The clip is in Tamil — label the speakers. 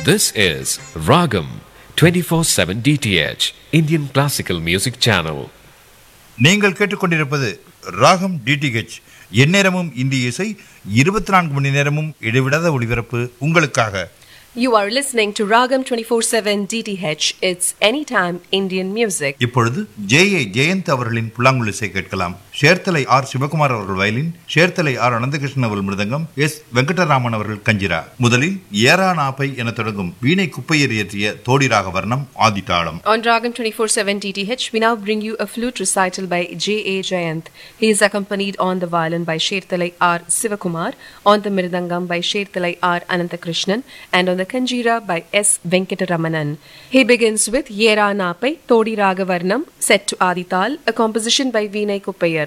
Speaker 1: This is Ragam 24/7 DTH Indian Classical Music Channel.
Speaker 2: நீங்கள் கேட்டுக்கொண்டிருப்பது ராகம் டிடிஹெச் எந்நேரமும் இந்திய இசை இருபத்தி நான்கு மணி நேரமும் இடைவிடாத ஒளிபரப்பு உங்களுக்காக
Speaker 3: You are listening to Ragam 24/7 DTH. It's anytime Indian music.
Speaker 2: இப்பொழுது ஜே ஏ ஜெயந்த் அவர்களின் புல்லாங்குழல் இசை கேட்கலாம் சேர்த்தலை ஆர் சிவகுமார் அவர்கள் வயலின் சேர்த்தலை ஆர் அனந்தகிருஷ்ணன் அவர்கள் மிருதங்கம் எஸ் வெங்கடராமன் அவர்கள் கஞ்சிரா முதலில் ஏரா நாப்பை என தொடங்கும் வீணை குப்பையர் இயற்றிய தோடிராக வர்ணம் ஆதித்தாளம்
Speaker 3: On Ragam 24/7 DTH, we now bring you a flute recital by J. A. Jayant. He is accompanied on the violin by Sherthalai R. Sivakumar, on the mirdangam by Sherthalai R. Anantakrishnan, and on the kanjira by S. Venkataramanan. He begins with Yera Napai Todi Ragavarnam, set to Adital, a composition by Vinay Kuppayar.